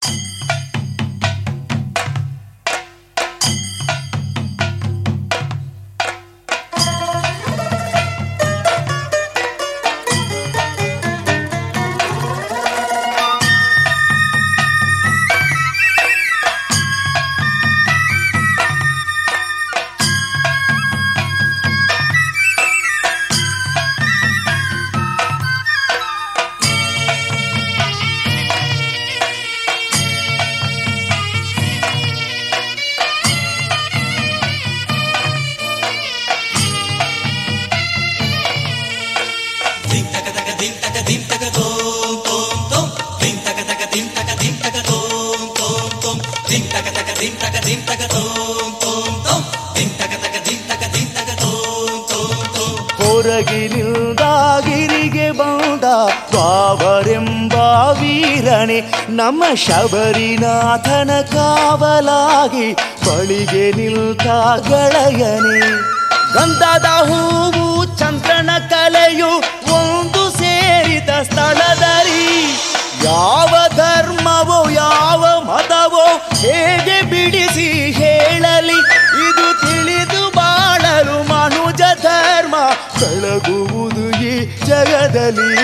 ಹೊರಗಿನಿಂದಾಗಿರಿಗೆ ಬಂದ ಬಾಬರೆಂಬ ವೀರನೆ ನಮ್ಮ ಶಬರಿನಾಥನ ಕಾವಲಾಗಿ ಬಳಿಗೆ ನಿಲ್ತ ಗೆಳೆಯನೆ ಗಂಧದ ಹೂವು ಚಂದ್ರನ ಕಲೆಯು ಒಂದು ಸೇರಿದ ಸ್ಥಳದಲ್ಲಿ ಯಾವ ಧರ್ಮವೋ ಯಾವ ಮತವೋ ಹೇಗೆ ಬಿಡಿಸಿ ಹೇಳಲಿ ಇದು ತಿಳಿದು ಬಾಳಲು ಮನುಜ ಧರ್ಮ ಬೆಳಗುವುದು ಈ ಜಗದಲ್ಲಿ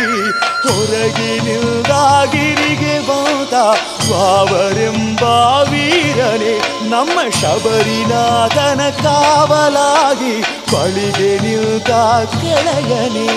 ಹೊರಗಿನಿಂದಾಗಿರಿಗೆ ಬಂದ ವಾವರೆಂಬ ವೀರನೆ ನಮ್ಮ ಶಬರಿನಾಥನ ಕಾವಲಾಗಿ ಬಳಿಗೆ ನಿಲ್ತ ಕೆಳಗನೆ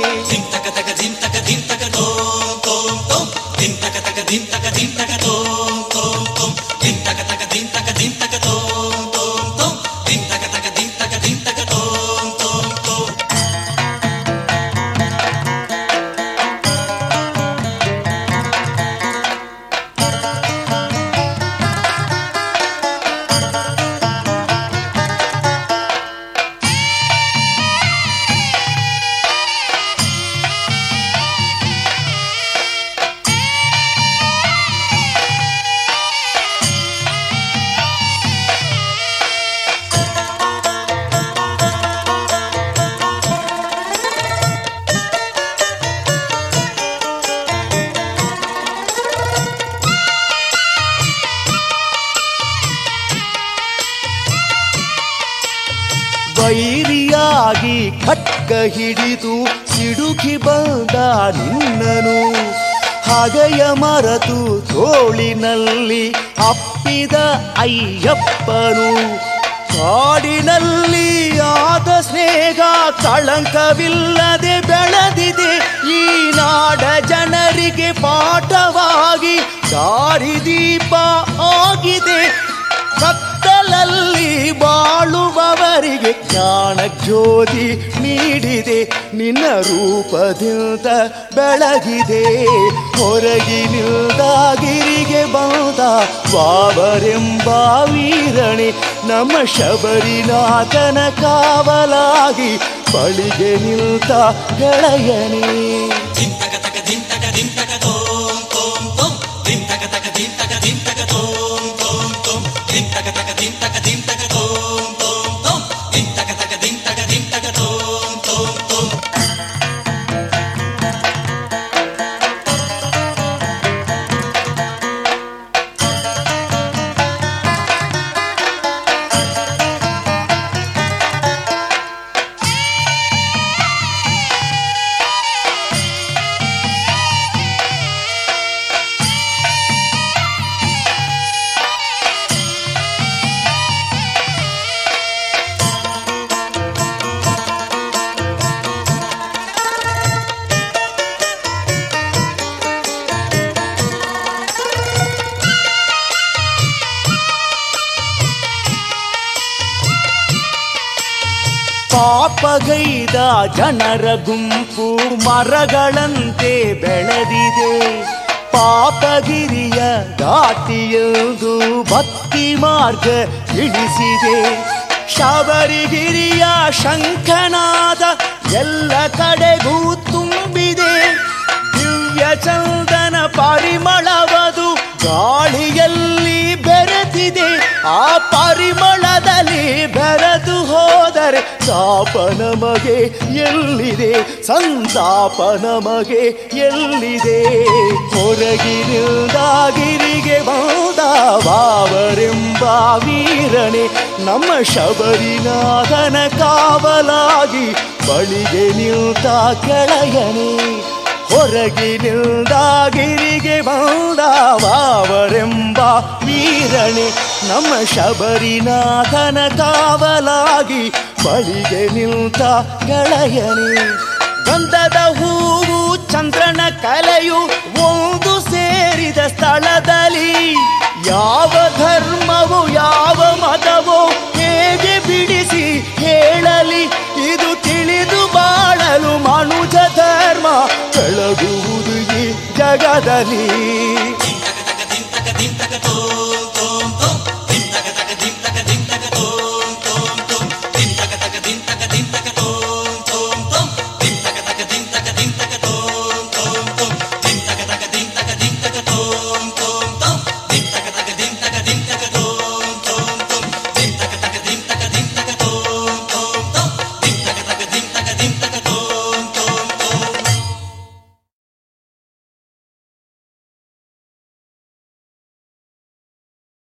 ವೈರಿಯಾಗಿ ಖಡ್ಗ ಹಿಡಿದು ಸಿಡುಕಿ ಬಂದ ನಿನ್ನನು ಹಾಗೆಯ ಮರತು ತೋಳಿನಲ್ಲಿ ಅಪ್ಪಿದ ಅಯ್ಯಪ್ಪನು ಕಾಡಿನಲ್ಲಿ ಆದ ಸ್ನೇಹ ಕಳಂಕವಿಲ್ಲದೆ ಬೆಳೆದಿದೆ ಈ ನಾಡ ಜನರಿಗೆ ಪಾಠವಾಗಿ ದಾರಿದೀಪ ಆಗಿದೆ ಕತ್ತಲಲ್ಲಿ ಬಾಳುವವರಿಗೆ ಜ್ಞಾನ ಜ್ಯೋತಿ ನೀಡಿದೆ ನಿನ್ನ ರೂಪದಿಂದ ಬೆಳಗಿದೆ ಹೊರಗಿನಿಲ್ದಾಗಿರಿಗೆ ಬಂದ ಬಾಬರೆಂಬ ವೀರಣೆ ನಮ್ಮ ಶಬರಿನಾಥನ ಕಾವಲಾಗಿ ಬಳಿಗೆ ನಿಲ್ತ ಗೆಳೆಯನೇ ಪಾಪಗೈದ ಜನರ ಗುಂಪು ಮರಗಳಂತೆ ಬೆಳೆದಿದೆ ಪಾಪಗಿರಿಯ ದಾಟಿಯುವುದು ಭಕ್ತಿ ಮಾರ್ಗ ಇಳಿಸಿದೆ ಶಬರಿಗಿರಿಯ ಶಂಖನಾದ ಎಲ್ಲ ಕಡೆಗೂ ತುಂಬಿದೆ ದಿವ್ಯ ಚಂದನ ಪರಿಮಳವದು ಗಾಳಿಯಲ್ಲಿ ಬೆರೆತಿದೆ ಆ ಪರಿಮಳದಲ್ಲಿ ಬೆರೆತು ಹೋದರೆ ತಾಪ ನಮಗೆ ಎಲ್ಲಿದೆ ಸಂತಾಪ ನಮಗೆ ಎಲ್ಲಿದೆ ಹೊರಗಿನಿಂದಾಗಿರಿಗೆ ಬಂದ ಬಾವರೆಂಬ ವೀರನೆ ನಮ್ಮ ಶಬರಿನಾಥನ ಕಾವಲಾಗಿ ಬಳಿಗೆ ನಿಲ್ತ ಕೆಳಯನೆ ಹೊರಗಿನಿಂದಾಗಿರಿಗೆ ಬಂದ ಬಾವರೆಂಬ ವೀರನೆ ನಮ್ಮ ಶಬರಿನಾಥನ ಕಾವಲಾಗಿ ಬಳಿಗೆ ನಿಲ್ತ ಗೆಳೆಯನೆ ಗಂಧದ ಹೂವು ಚಂದ್ರನ ಕಲೆಯು ಒಂದು ಸೇರಿದ ಸ್ಥಳದಲ್ಲಿ ಯಾವ ಧರ್ಮವು ಯಾವ ಮತವೋ ಹೇಗೆ ಬಿಡಿಸಿ ಹೇಳಲಿ ಇದು ತಿಳಿದು ಬಾಳಲು ಮನುಜ ಧರ್ಮ ಬೆಳಗುವುದು ಈ ಜಗದಲ್ಲಿ ದಿಂತಕ ದಿಂತಕ ದಿಂತಕ ತೋಗೋ